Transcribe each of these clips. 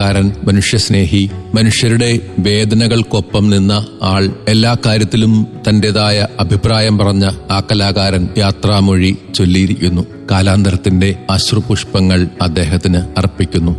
കലാകാരൻ മനുഷ്യസ്നേഹി മനുഷ്യരുടെ വേദനകൾക്കൊപ്പം നിന്ന ആൾ എല്ലാ കാര്യത്തിലും തന്റേതായ അഭിപ്രായം പറഞ്ഞ ആ കലാകാരൻ യാത്രാമൊഴി ചൊല്ലിയിരിക്കുന്നു കാലാന്തരത്തിന്റെ അശ്രുപുഷ്പങ്ങൾ അദ്ദേഹത്തിന് അർപ്പിക്കുന്നു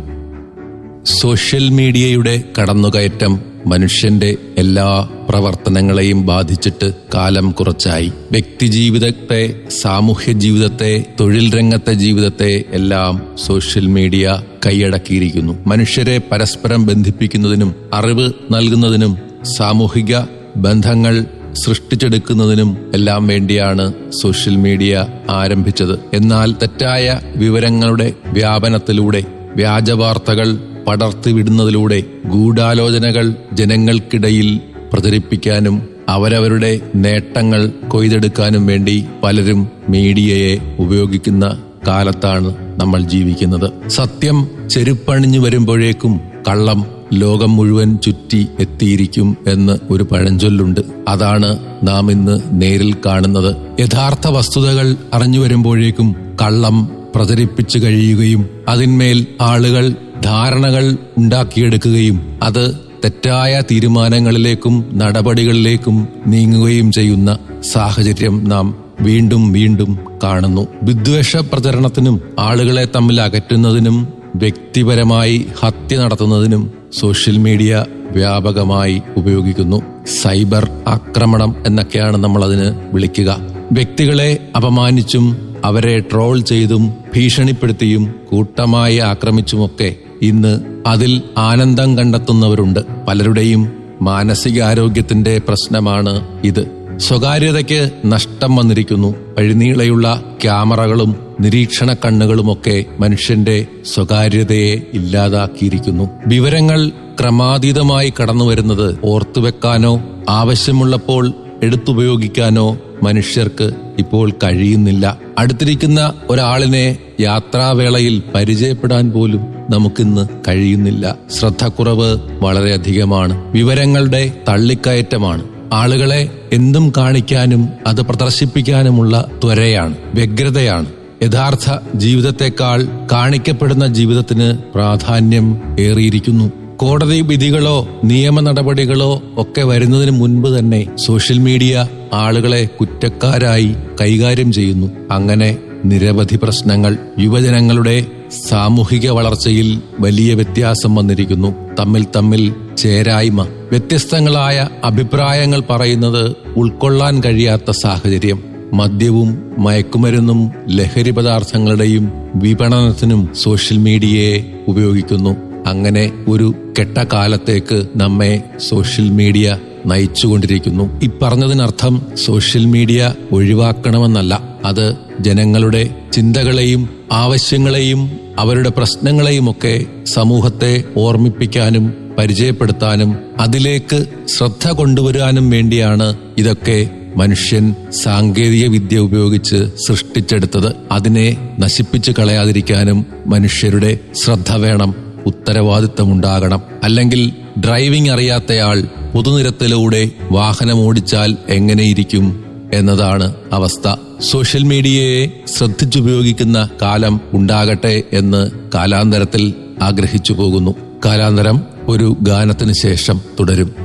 സോഷ്യൽ മീഡിയയുടെ കടന്നുകയറ്റം മനുഷ്യന്റെ എല്ലാ പ്രവർത്തനങ്ങളെയും ബാധിച്ചിട്ട് കാലം കുറച്ചായി വ്യക്തിജീവിതത്തെ സാമൂഹ്യ ജീവിതത്തെ തൊഴിൽ രംഗത്തെ ജീവിതത്തെ എല്ലാം സോഷ്യൽ മീഡിയ കൈയടക്കിയിരിക്കുന്നു മനുഷ്യരെ പരസ്പരം ബന്ധിപ്പിക്കുന്നതിനും അറിവ് നൽകുന്നതിനും സാമൂഹിക ബന്ധങ്ങൾ സൃഷ്ടിച്ചെടുക്കുന്നതിനും എല്ലാം വേണ്ടിയാണ് സോഷ്യൽ മീഡിയ ആരംഭിച്ചത് എന്നാൽ തെറ്റായ വിവരങ്ങളുടെ വ്യാപനത്തിലൂടെ വ്യാജവാർത്തകൾ പടർത്തിവിടുന്നതിലൂടെ ഗൂഢാലോചനകൾ ജനങ്ങൾക്കിടയിൽ പ്രചരിപ്പിക്കാനും അവരവരുടെ നേട്ടങ്ങൾ കൊയ്തെടുക്കാനും വേണ്ടി പലരും മീഡിയയെ ഉപയോഗിക്കുന്ന കാലത്താണ് നമ്മൾ ജീവിക്കുന്നത് സത്യം ചെരുപ്പണിഞ്ഞു വരുമ്പോഴേക്കും കള്ളം ലോകം മുഴുവൻ ചുറ്റി എത്തിയിരിക്കും എന്ന് ഒരു പഴഞ്ചൊല്ലുണ്ട് അതാണ് നാം ഇന്ന് നേരിൽ കാണുന്നത് യഥാർത്ഥ വസ്തുതകൾ അറിഞ്ഞു വരുമ്പോഴേക്കും കള്ളം പ്രചരിപ്പിച്ചു കഴിയുകയും അതിന്മേൽ ആളുകൾ ധാരണകൾ ഉണ്ടാക്കിയെടുക്കുകയും അത് തെറ്റായ തീരുമാനങ്ങളിലേക്കും നടപടികളിലേക്കും നീങ്ങുകയും ചെയ്യുന്ന സാഹചര്യം നാം വീണ്ടും വീണ്ടും കാണുന്നു വിദ്വേഷ പ്രചരണത്തിനും ആളുകളെ തമ്മിൽ അകറ്റുന്നതിനും വ്യക്തിപരമായി ഹത്യ നടത്തുന്നതിനും സോഷ്യൽ മീഡിയ വ്യാപകമായി ഉപയോഗിക്കുന്നു സൈബർ ആക്രമണം എന്നൊക്കെയാണ് നമ്മൾ അതിന് വിളിക്കുക വ്യക്തികളെ അപമാനിച്ചും അവരെ ട്രോൾ ചെയ്തും ഭീഷണിപ്പെടുത്തിയും കൂട്ടമായി ആക്രമിച്ചുമൊക്കെ ഇന്ന് അതിൽ ആനന്ദം കണ്ടെത്തുന്നവരുണ്ട് പലരുടെയും മാനസികാരോഗ്യത്തിന്റെ പ്രശ്നമാണ് ഇത് സ്വകാര്യതയ്ക്ക് നഷ്ടം വന്നിരിക്കുന്നു വഴിനീളയുള്ള ക്യാമറകളും നിരീക്ഷണ കണ്ണുകളുമൊക്കെ മനുഷ്യന്റെ സ്വകാര്യതയെ ഇല്ലാതാക്കിയിരിക്കുന്നു വിവരങ്ങൾ ക്രമാതീതമായി കടന്നു വരുന്നത് ഓർത്തുവെക്കാനോ ആവശ്യമുള്ളപ്പോൾ എടുത്തുപയോഗിക്കാനോ മനുഷ്യർക്ക് ഇപ്പോൾ കഴിയുന്നില്ല അടുത്തിരിക്കുന്ന ഒരാളിനെ യാത്രാവേളയിൽ പരിചയപ്പെടാൻ പോലും നമുക്കിന്ന് കഴിയുന്നില്ല ശ്രദ്ധക്കുറവ് വളരെയധികമാണ് വിവരങ്ങളുടെ തള്ളിക്കയറ്റമാണ് ആളുകളെ എന്തും കാണിക്കാനും അത് പ്രദർശിപ്പിക്കാനുമുള്ള ത്വരയാണ് വ്യഗ്രതയാണ് യഥാർത്ഥ ജീവിതത്തെക്കാൾ കാണിക്കപ്പെടുന്ന ജീവിതത്തിന് പ്രാധാന്യം ഏറിയിരിക്കുന്നു കോടതി വിധികളോ നിയമ നടപടികളോ ഒക്കെ വരുന്നതിന് മുൻപ് തന്നെ സോഷ്യൽ മീഡിയ ആളുകളെ കുറ്റക്കാരായി കൈകാര്യം ചെയ്യുന്നു അങ്ങനെ നിരവധി പ്രശ്നങ്ങൾ യുവജനങ്ങളുടെ സാമൂഹിക വളർച്ചയിൽ വലിയ വ്യത്യാസം വന്നിരിക്കുന്നു തമ്മിൽ തമ്മിൽ ചേരായ്മ വ്യത്യസ്തങ്ങളായ അഭിപ്രായങ്ങൾ പറയുന്നത് ഉൾക്കൊള്ളാൻ കഴിയാത്ത സാഹചര്യം മദ്യവും മയക്കുമരുന്നും ലഹരി പദാർത്ഥങ്ങളുടെയും വിപണനത്തിനും സോഷ്യൽ മീഡിയയെ ഉപയോഗിക്കുന്നു അങ്ങനെ ഒരു കെട്ട കാലത്തേക്ക് നമ്മെ സോഷ്യൽ മീഡിയ നയിച്ചുകൊണ്ടിരിക്കുന്നു ഈ പറഞ്ഞതിനർത്ഥം സോഷ്യൽ മീഡിയ ഒഴിവാക്കണമെന്നല്ല അത് ജനങ്ങളുടെ ചിന്തകളെയും ആവശ്യങ്ങളെയും അവരുടെ പ്രശ്നങ്ങളെയുമൊക്കെ സമൂഹത്തെ ഓർമ്മിപ്പിക്കാനും പരിചയപ്പെടുത്താനും അതിലേക്ക് ശ്രദ്ധ കൊണ്ടുവരാനും വേണ്ടിയാണ് ഇതൊക്കെ മനുഷ്യൻ സാങ്കേതിക വിദ്യ ഉപയോഗിച്ച് സൃഷ്ടിച്ചെടുത്തത് അതിനെ നശിപ്പിച്ചു കളയാതിരിക്കാനും മനുഷ്യരുടെ ശ്രദ്ധ വേണം ഉത്തരവാദിത്തമുണ്ടാകണം അല്ലെങ്കിൽ ഡ്രൈവിംഗ് അറിയാത്തയാൾ പൊതുനിരത്തിലൂടെ വാഹനം ഓടിച്ചാൽ എങ്ങനെയിരിക്കും എന്നതാണ് അവസ്ഥ സോഷ്യൽ മീഡിയയെ ശ്രദ്ധിച്ചുപയോഗിക്കുന്ന കാലം ഉണ്ടാകട്ടെ എന്ന് കാലാന്തരത്തിൽ ആഗ്രഹിച്ചു പോകുന്നു കാലാന്തരം ഒരു ഗാനത്തിന് ശേഷം തുടരും